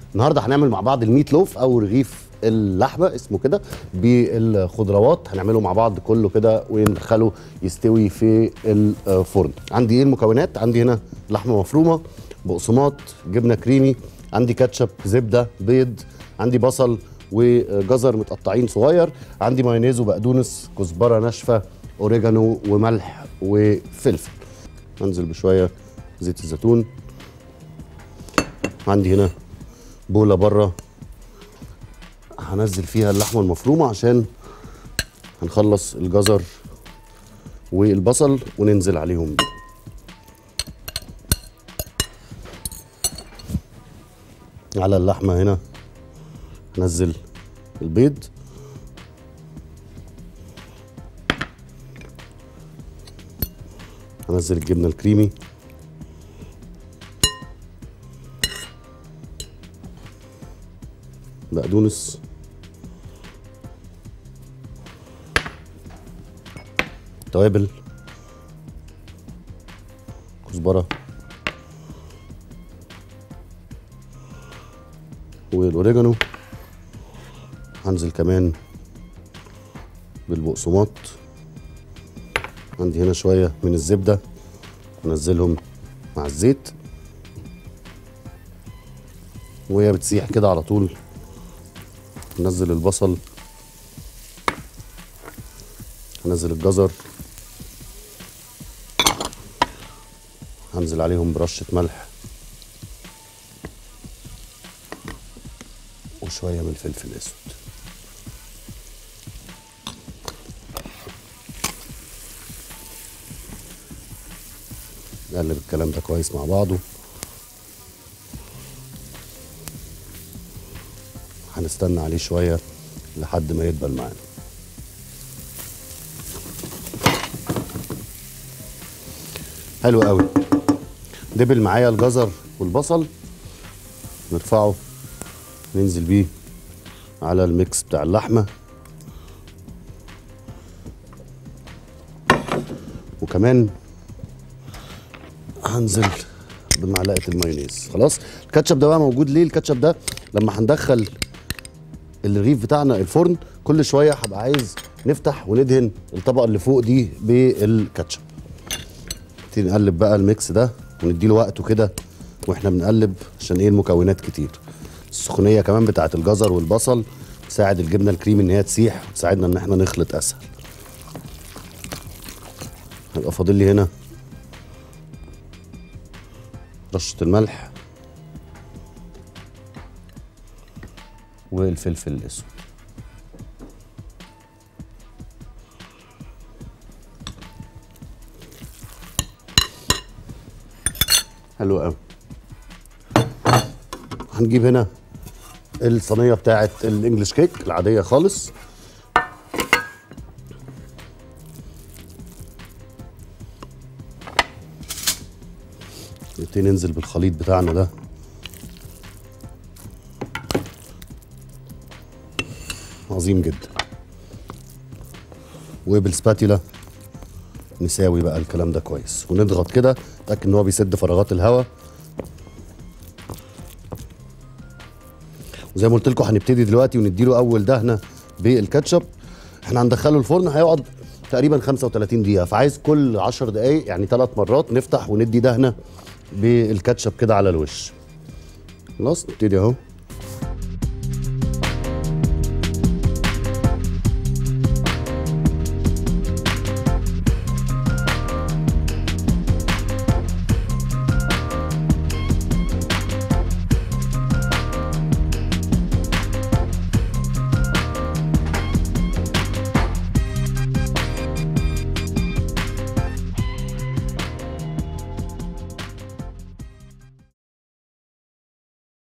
النهارده هنعمل مع بعض الميت لوف او رغيف اللحمه اسمه كده بالخضروات هنعمله مع بعض كله كده وندخله يستوي في الفرن عندي ايه المكونات عندي هنا لحمه مفرومه بقسماط جبنه كريمي عندي كاتشب زبده بيض عندي بصل وجزر متقطعين صغير عندي مايونيز وبقدونس كزبره ناشفه اوريجانو وملح وفلفل انزل بشويه زيت الزيتون عندي هنا بوله بره هنزل فيها اللحمه المفرومه عشان هنخلص الجزر والبصل وننزل عليهم بيه على اللحمه هنا نزل البيض هنزل الجبنه الكريمي بقدونس توابل كزبره والاوريجانو هنزل كمان بالبقسماط عندي هنا شويه من الزبده انزلهم مع الزيت وهي بتسيح كده على طول ننزل البصل هنزل الجزر هنزل عليهم برشة ملح وشوية من الفلفل الأسود نقلب الكلام ده كويس مع بعضه هنستنى عليه شوية لحد ما يدبل معانا حلو قوي دبل معايا الجزر والبصل نرفعه ننزل بيه على الميكس بتاع اللحمة وكمان هنزل بمعلقة المايونيز خلاص الكاتشب ده بقى موجود ليه الكاتشب ده لما هندخل الرغيف بتاعنا الفرن كل شويه هبقى عايز نفتح وندهن الطبقه اللي فوق دي بالكاتشب نبتدي نقلب بقى الميكس ده ونديله وقته كده واحنا بنقلب عشان ايه المكونات كتير السخونيه كمان بتاعت الجزر والبصل تساعد الجبنه الكريمي ان هي تسيح وتساعدنا ان احنا نخلط اسهل هيبقى فاضل لي هنا رشه الملح والفلفل الاسود حلو قوي هنجيب هنا الصينيه بتاعه الانجليش كيك العاديه خالص نبتدي ننزل بالخليط بتاعنا ده عظيم جدا وبالسباتيلا نساوي بقى الكلام ده كويس ونضغط كده نتاكد ان هو بيسد فراغات الهواء وزي ما قلت لكم هنبتدي دلوقتي ونديله اول دهنه بالكاتشب احنا هندخله الفرن هيقعد تقريبا 35 دقيقه فعايز كل 10 دقائق يعني ثلاث مرات نفتح وندي دهنه بالكاتشب كده على الوش خلاص نبتدي اهو